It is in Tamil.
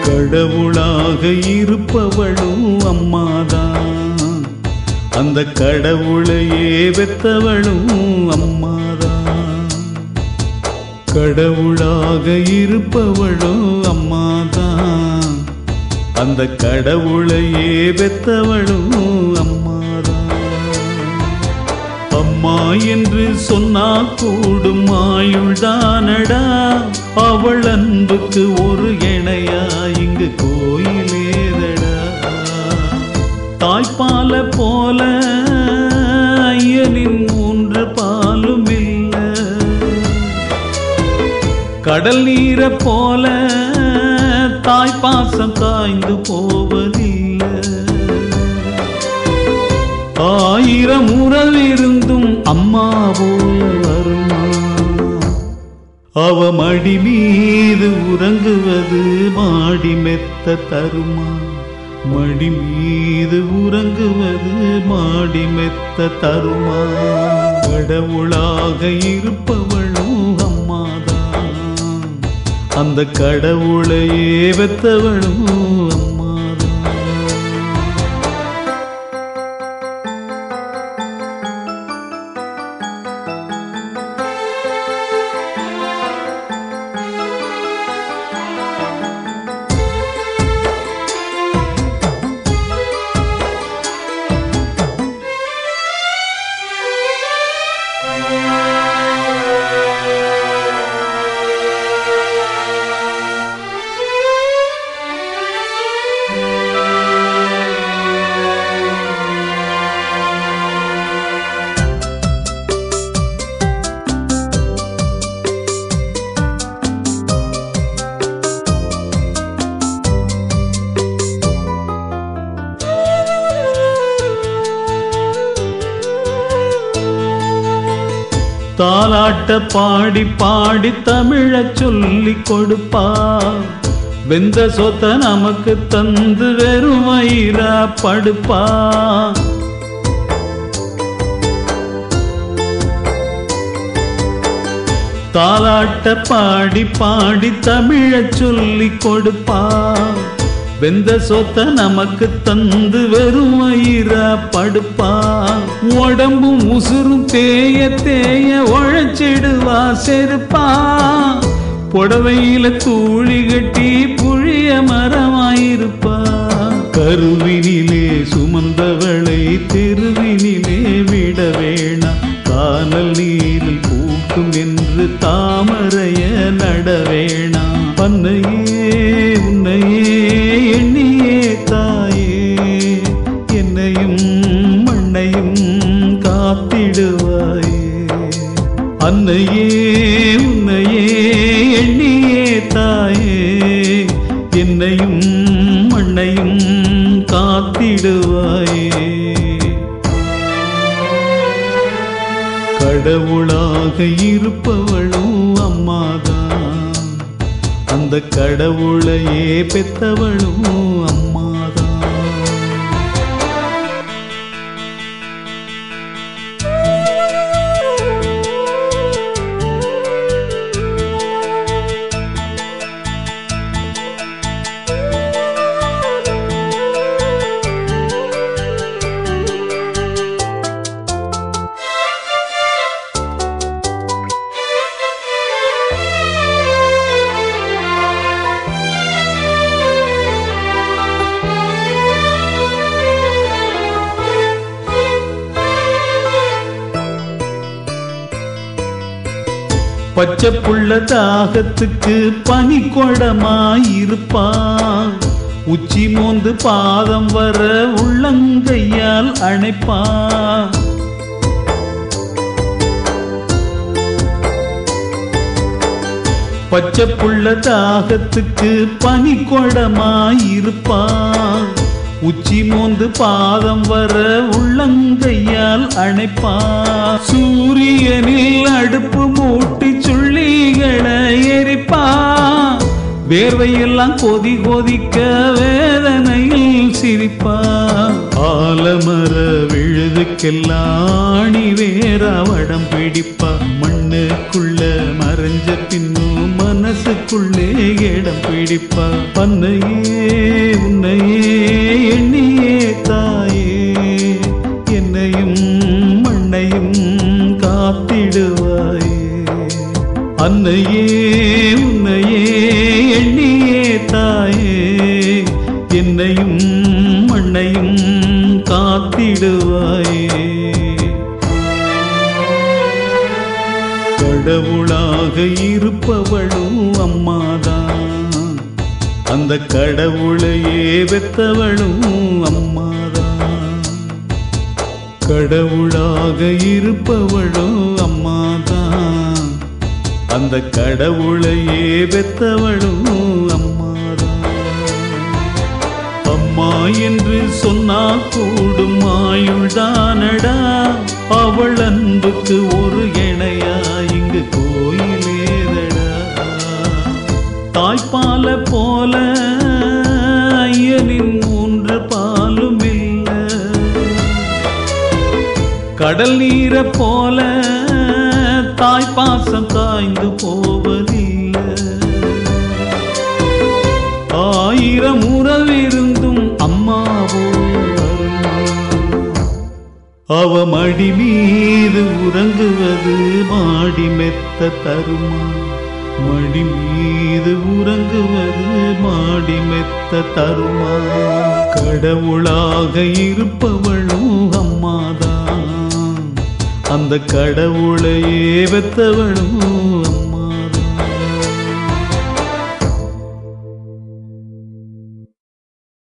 கடவுளாக இருப்பவளும் அம்மாதான் அந்த கடவுளையே வெத்தவளும் அம்மாதான் கடவுளாக இருப்பவளும் அம்மாதான் அந்த கடவுளையே வெத்தவளும் அம்மாதான் அம்மா என்று சொன்னா கூடும் ஆயுள்தானடா அவள் அன்புக்கு ஒரு இணையா இங்கு கோயிலேதடா தாய்ப்பால போல ஐயனின் மூன்று பாலும் இல்ல கடல் நீரை போல தாய் பாசம் காய்ந்து போவதில்லை ஆயிரம் உறவிருந்தும் அம்மா போல வருமா அவ மடி மீது உறங்குவது மாடி மெத்த தருமா மடி மீது உறங்குவது மாடி மெத்த தருமா கடவுளாக இருப்பவளும் அம்மாதான் அந்த கடவுளையே வெத்தவளும் அம்மாதான் தாலாட்ட பாடி பாடி தமிழ சொல்லி கொடுப்பா வெந்த சொத்த நமக்கு தந்து வெறும் வயிறா படுப்பா தாலாட்ட பாடி பாடி தமிழ சொல்லி கொடுப்பா வெந்த சொத்த நமக்கு தந்து வெறும் வயிறா படுப்பா உடம்பும் உசுரும் தேய தேய உழைச்சிடுவா செருப்பா புடவையில தூளி கட்டி புழிய மரமாயிருப்பா கருவினிலே சுமந்தவளை தெருவினிலே விட வேணாம் கானல் நீரில் பூக்கும் என்று தாமரைய நட வேணாம் பண்ணையே உன்னையே எண்ணியே தாயே என்னையும் மண்ணையும் காத்திடுவாயே அன்னையே உன்னையே எண்ணியே தாயே என்னையும் மண்ணையும் காத்திடுவாயே கடவுளாக இருப்பவளும் அம்மாதான் அந்த கடவுளையே பெத்தவளும் அம்மாதான் பச்சை புள்ள தாகத்துக்கு பனி கொடமாயிருப்பான் உச்சி மோந்து பாதம் வர உள்ளங்கையால் அணைப்பான் பச்சை புள்ள தாகத்துக்கு பனி கொடமாயிருப்பான் உச்சி மோந்து பாதம் வர உள்ளங்கையால் அணைப்பா சூரியனில் அடுப்பு மூட்டி சுள்ளிகளை எரிப்பா வேர்வையெல்லாம் கொதி கொதிக்க வேதனையில் சிரிப்பா ஆலமர விழுதுக்கெல்லாணி வேற வடம் பிடிப்பா மண்ணுக்குள்ள மறைஞ்ச பின்னும் மனசுக்குள்ளே இடம் பிடிப்பா பன்னையே உன்னையே எண்ணியே தாயே என்னையும் மண்ணையும் காத்திடுவாயே அன்னையே உன்னையே எண்ணியே தாயே என்னையும் மண்ணையும் காத்திடுவாயே கடவுளாக இருப்பவளும் அம்மாதான் அந்த கடவுளையே வெத்தவளும் அம்மாதான் கடவுளாக இருப்பவளும் அம்மாதான் அந்த கடவுளையே பெத்தவளும் அம்மாதான் அம்மா என்று சொன்னா கூடும் ஆயுள்தானடா அவள் அன்புக்கு ஒரு இணையா இங்கு கோயிலேதடா தாய்ப்பால போல ஐயனின் மூன்று பாலும் இல்லை கடல் நீர போல தாய் பாசம் காய்ந்து போவதில்லை ஆயிரம் உறவிருந்தும் அம்மாவோ அருமா. அவ மடி மீது உறங்குவது மாடி மெத்த தருமா மடி மீது உறங்குவது மாடி மெத்த தருமா கடவுளாக இருப்பவளும் அம்மாதான் அந்த கடவுளையே வெத்தவளும்